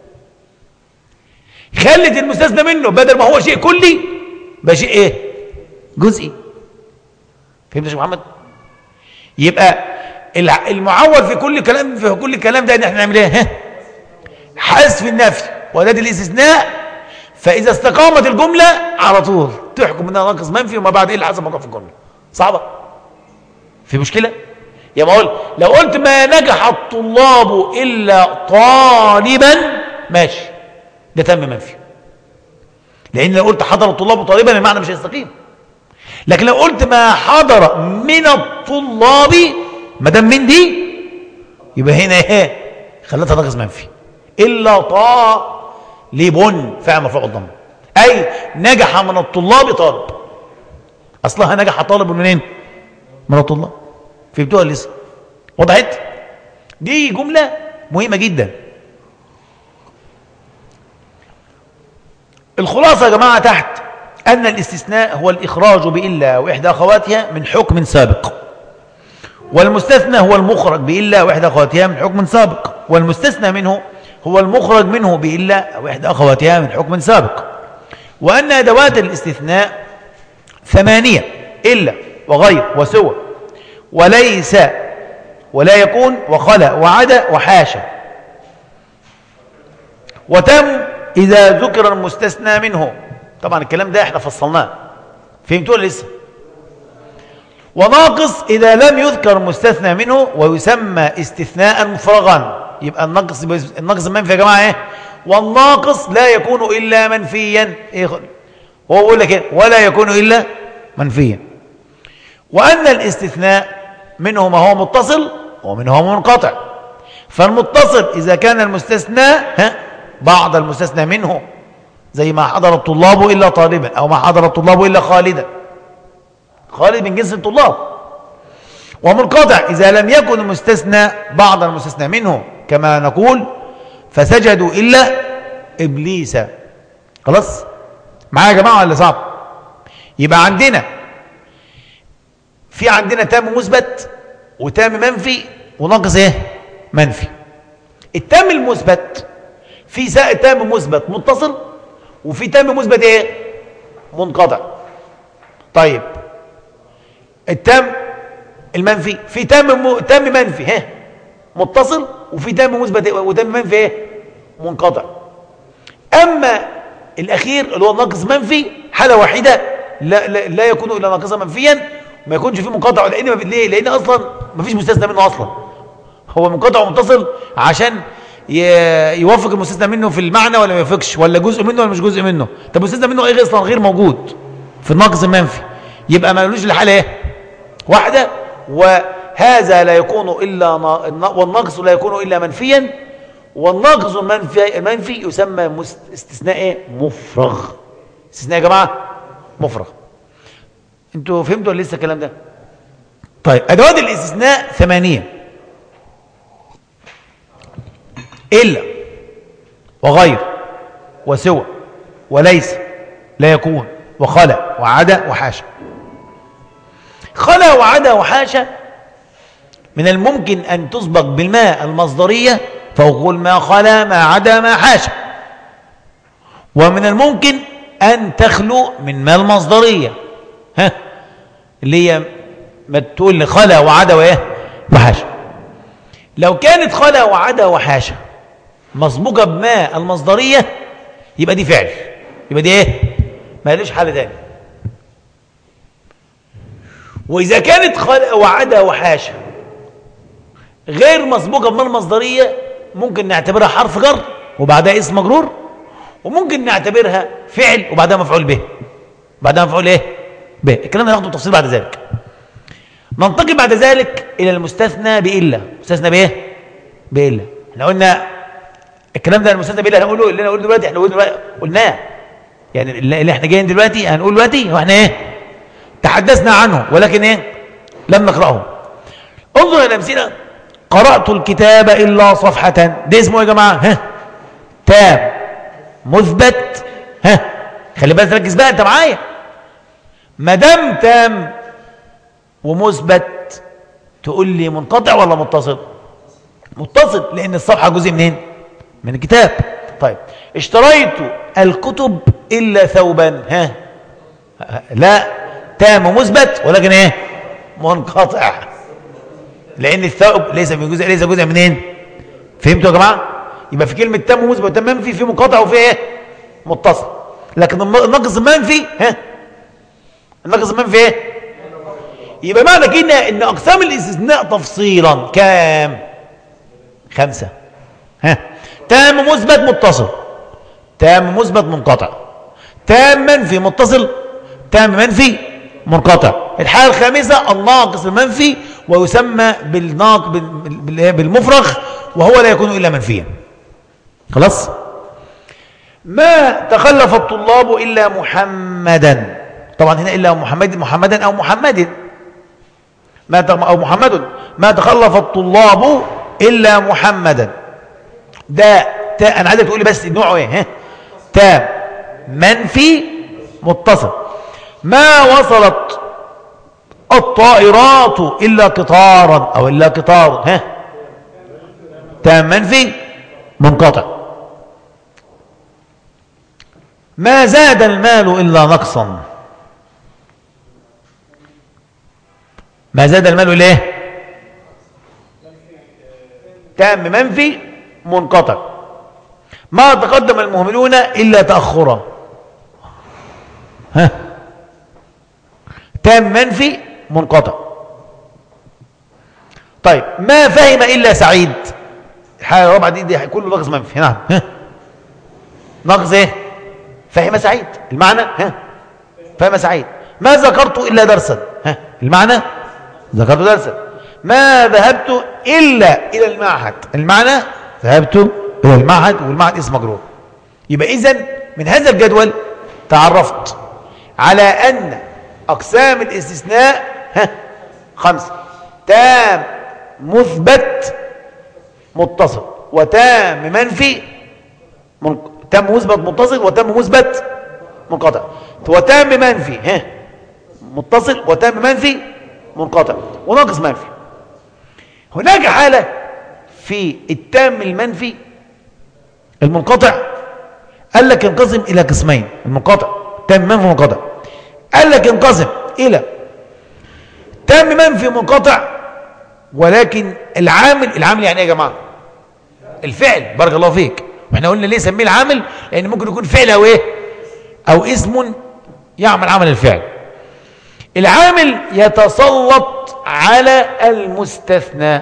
خلت المستثنى منه بدل ما هو شيء كلي بقى شيء ايه جزئي فهمت يا شيخ محمد يبقى المعول في كل كلام في كل الكلام ده ان احنا نعمل ايه حذف النفي واداه الاستثناء فاذا استقامت الجمله على طول تحكم انها ناقص منفي وما بعد ايه اللي حصل موقع في الجمله صعبه في مشكله يا ما اقول لو قلت ما نجح الطلاب الا طالبا ماشي ده تم منفي لان لو قلت حضر الطلاب طالبا المعنى مش هيستقيم لكن لو قلت ما حضر من الطلاب ما دام من دي يبقى هنا ايه خلتها ناقص منفي الا طالب فعل مرفوع الضم اي نجح من الطلاب طالب اصلها نجح طالب منين من الطلاب فهمتوها لسه وضحت دي جمله مهمه جدا الخلاصه يا جماعه تحت أن الاستثناء هو الإخراج بإلا وإحدى أخواتها من حكم سابق والمستثنى هو المخرج بإلا وإحدى أخواتها من حكم سابق والمستثنى منه هو المخرج منه بإلا وإحدى أخواتها من حكم سابق وأن أدوات الاستثناء ثمانية إلا وغير وسوى وليس ولا يكون وخلا وعدا وحاشا وتم إذا ذكر المستثنى منه طبعا الكلام ده احنا فصلناه فهمتوا لسه وناقص إذا لم يذكر مستثنى منه ويسمى استثناء مفرغا يبقى النقص النقص المنفي يا جماعة ايه والناقص لا يكون إلا منفيا إيه هو بيقول لك ايه ولا يكون إلا منفيا وأن الاستثناء منه ما هو متصل ومنه هو منقطع فالمتصل إذا كان المستثنى ها بعض المستثنى منه زي ما حضر الطلاب إلا طالبا أو ما حضر الطلاب إلا خالدا خالد من جنس الطلاب ومنقطع إذا لم يكن المستثنى بعض المستثنى منه كما نقول فسجدوا إلا إبليس خلاص معايا يا جماعة ولا صعب يبقى عندنا في عندنا تام مثبت وتام منفي وناقص ايه منفي التام المثبت في تام مثبت متصل وفي تام مثبت ايه منقطع طيب التام المنفي في تام م... تام منفي ها متصل وفي تام مثبت وتام منفي ايه منقطع اما الاخير اللي هو ناقص منفي حاله واحده لا لا, لا يكون الا ناقصا منفيا ما يكونش فيه منقطع لان ليه لان اصلا ما فيش مستثنى منه اصلا هو منقطع ومتصل عشان يوافق المستثنى منه في المعنى ولا ما يوافقش ولا جزء منه ولا مش جزء منه طب المستثنى منه ايه اصلا غير موجود في الناقص المنفي يبقى ما لوش الحاله ايه واحده وهذا لا يكون الا والناقص لا يكون الا منفيا والناقص المنفي المنفي يسمى استثناء ايه مفرغ استثناء يا جماعه مفرغ انتوا فهمتوا ولا لسه الكلام ده طيب ادوات الاستثناء ثمانيه إلا وغير وسوى وليس لا يكون وخلا وعدا وحاشا خلا وعدا وحاشا من الممكن أن تسبق بالماء المصدرية فوق ما خلا ما عدا ما حاشا ومن الممكن أن تخلو من ما المصدرية ها اللي هي ما تقول خلا وعدا وإيه وحاشا لو كانت خلا وعدا وحاشا مسبوقه بما المصدريه يبقى دي فعل يبقى دي ايه ما ليش حل تاني واذا كانت خلق وعدا وحاشا غير مسبوقه بما المصدريه ممكن نعتبرها حرف جر وبعدها اسم مجرور وممكن نعتبرها فعل وبعدها مفعول به بعدها مفعول ايه به الكلام ده هناخده تفصيل بعد ذلك ننتقل بعد ذلك الى المستثنى بالا مستثنى بايه بالا احنا قلنا الكلام ده المستثنى بالله هنقوله اللي انا اقوله دلوقتي احنا قلناه يعني اللي احنا جايين دلوقتي هنقول دلوقتي واحنا ايه تحدثنا عنه ولكن ايه لم نقراه انظر الى الامثله قرات الكتاب الا صفحه ده اسمه إيه يا جماعه ها تام مثبت ها خلي بالك ركز بقى انت معايا ما دام تام ومثبت تقول لي منقطع ولا متصل متصل لان الصفحه جزء منين من الكتاب طيب اشتريت الكتب الا ثوبا ها لا تام مثبت ولكن ايه منقطع لان الثوب ليس من جزء ليس جزء منين فهمتوا يا جماعه يبقى في كلمه تام مثبت وتام منفي في منقطع وفي ايه متصل لكن النقص المنفي ها النقص المنفي ايه يبقى معنى كده ان اقسام الاستثناء تفصيلا كام خمسة ها تام مثبت متصل تام مثبت منقطع تام منفي متصل تام منفي منقطع الحالة الخامسة الناقص المنفي ويسمى بالناق بالمفرغ وهو لا يكون إلا منفيا خلاص ما تخلف الطلاب إلا محمدا طبعا هنا إلا محمد محمدا أو محمد ما أو محمد ما تخلف الطلاب إلا محمدا ده تا أنا عايزك تقولي بس نوعه إيه ها تام منفي متصل ما وصلت الطائرات إلا قطارا أو إلا قطار ها تام منفي منقطع ما زاد المال إلا نقصا ما زاد المال إلا إيه تام منفي منقطع ما تقدم المهملون إلا تأخرا ها تام منفي منقطع طيب ما فهم إلا سعيد الحالة الرابعة دي, دي كله ناقص منفي نعم ها ناقص ايه فهم سعيد المعنى ها فهم سعيد ما ذكرت إلا درسا ها المعنى ذكرت درسا ما ذهبت إلا إلى المعهد المعنى ذهبت إلى المعهد والمعهد اسم مجرور يبقى إذن من هذا الجدول تعرفت على أن أقسام الاستثناء ها خمسة تام مثبت متصل وتام منفي من... تام مثبت متصل وتام مثبت منقطع وتام منفي ها متصل وتام منفي منقطع وناقص منفي هناك حالة في التام المنفي المنقطع قال لك انقسم إلى قسمين المنقطع تام منفي منقطع قال لك انقسم إلى تام منفي منقطع ولكن العامل العامل يعني ايه يا جماعة الفعل بارك الله فيك واحنا قلنا ليه سميه العامل لان ممكن يكون فعل او ايه او اسم يعمل عمل الفعل العامل يتسلط على المستثنى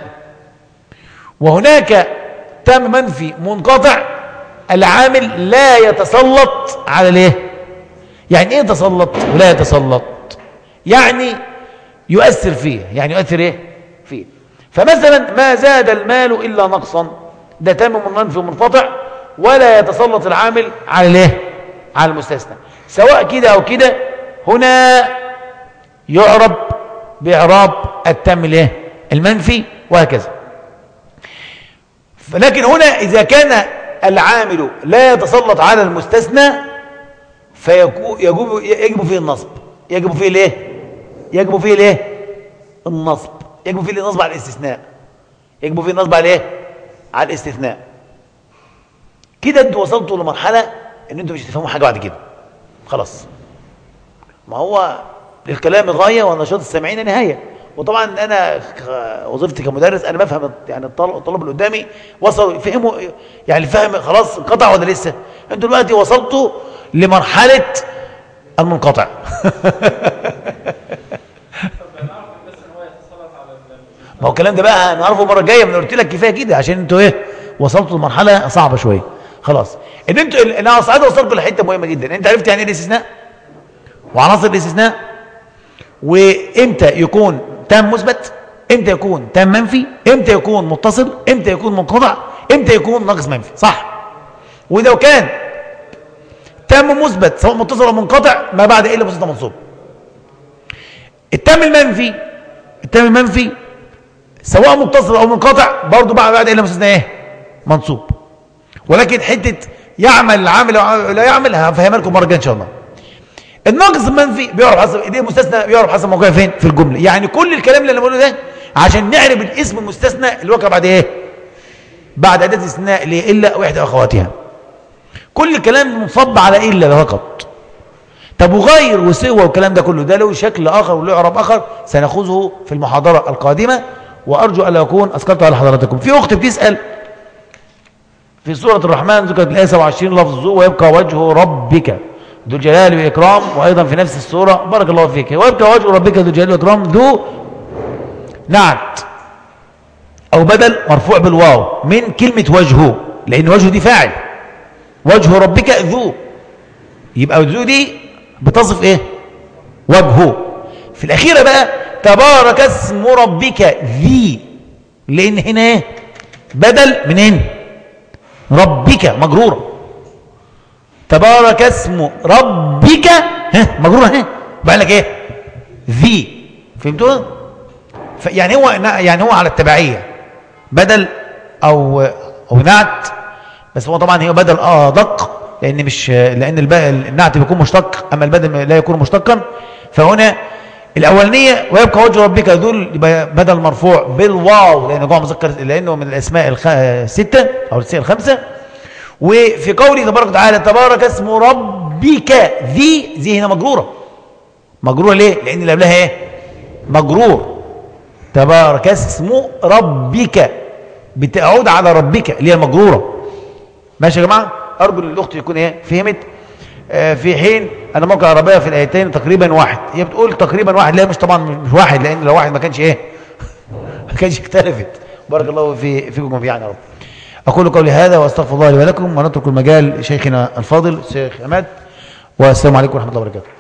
وهناك تام منفي منقطع العامل لا يتسلط على الايه يعني ايه يتسلط ولا يتسلط يعني يؤثر فيه يعني يؤثر ايه فيه فمثلا ما زاد المال الا نقصا ده تام منفي منقطع ولا يتسلط العامل على الايه على المستثنى سواء كده او كده هنا يعرب باعراب التام الايه المنفي وهكذا لكن هنا اذا كان العامل لا يتسلط على المستثنى فيجب يجب فيه النصب يجب فيه الايه يجب فيه الايه النصب يجب فيه النصب على الاستثناء يجب فيه النصب على ايه على الاستثناء كده انتوا وصلتوا لمرحله ان انتوا مش هتفهموا حاجه بعد كده خلاص ما هو للكلام غايه والنشاط السامعين نهايه وطبعا انا وظيفتي كمدرس انا بفهم يعني الطلب اللي قدامي وصلوا فهموا يعني الفهم خلاص انقطع ولا لسه انتوا دلوقتي وصلتوا لمرحله المنقطع ما هو الكلام ده بقى نعرفه المره الجايه من قلت لك كفايه كده عشان انتوا ايه وصلتوا لمرحله صعبه شويه خلاص ان انتوا انا ساعات وصلت لحته مهمه جدا انت عرفت يعني ايه الاستثناء وعناصر الاستثناء وامتى يكون تام مثبت امتى يكون تام منفي امتى يكون متصل امتى يكون منقطع امتى يكون ناقص منفي صح واذا كان تام مثبت سواء متصل او منقطع ما بعد الا بسيطه منصوب التام المنفي التام المنفي سواء متصل او منقطع برضه بعد بعد الا مستثنى ايه منصوب ولكن حته يعمل العامل او لا يعمل هفهمها لكم مره ان شاء الله الناقص المنفي بيعرف حسب ايديه المستثنى بيعرف حسب موقعه فين في الجمله يعني كل الكلام اللي انا بقوله ده عشان نعرف الاسم المستثنى اللي وقع بعد ايه بعد أداة الاستثناء اللي هي إلا وإحدى أخواتها كل كلام منصب على إلا فقط طب وغير وسوى والكلام ده كله ده له شكل آخر وله عرب آخر سنأخذه في المحاضرة القادمة وأرجو أن أكون أسكرت على حضراتكم في أخت بتسأل في سورة الرحمن ذكرت الآية 27 لفظ ويبقى وجه ربك ذو الجلال والإكرام وأيضا في نفس السورة بارك الله فيك ويبقى وجه ربك ذو الجلال والإكرام ذو نعت أو بدل مرفوع بالواو من كلمة وجهه لأن وجهه دي فاعل وجه ربك ذو يبقى ذو دي بتصف إيه وجهه في الأخيرة بقى تبارك اسم ربك ذي لأن هنا إيه بدل منين ربك مجرورة تبارك اسم ربك ها مجرورة ها بقى لك ايه ذي فهمتوا يعني هو يعني هو على التبعية بدل او او نعت بس هو طبعا هي بدل ادق لان مش لان النعت بيكون مشتق اما البدل لا يكون مشتقا فهنا الاولانيه ويبقى وجه ربك ذل بدل مرفوع بالواو لان جوه مذكر لانه من الاسماء السته او الاسماء الخمسه وفي قوله تبارك وتعالى تبارك اسم ربك ذي ذي هنا مجروره مجروره ليه لان اللي قبلها ايه مجرور تبارك اسم ربك بتعود على ربك اللي هي مجروره ماشي يا جماعه ارجو ان الاخت يكون ايه فهمت آه في حين ان موقع العربيه في الايتين تقريبا واحد هي بتقول تقريبا واحد لا مش طبعا مش واحد لان لو واحد ما كانش ايه ما كانش اختلفت بارك الله في فيكم في يعني يا رب أقول قولي هذا وأستغفر الله لي ولكم ونترك المجال لشيخنا الفاضل الشيخ أماد والسلام عليكم ورحمة الله وبركاته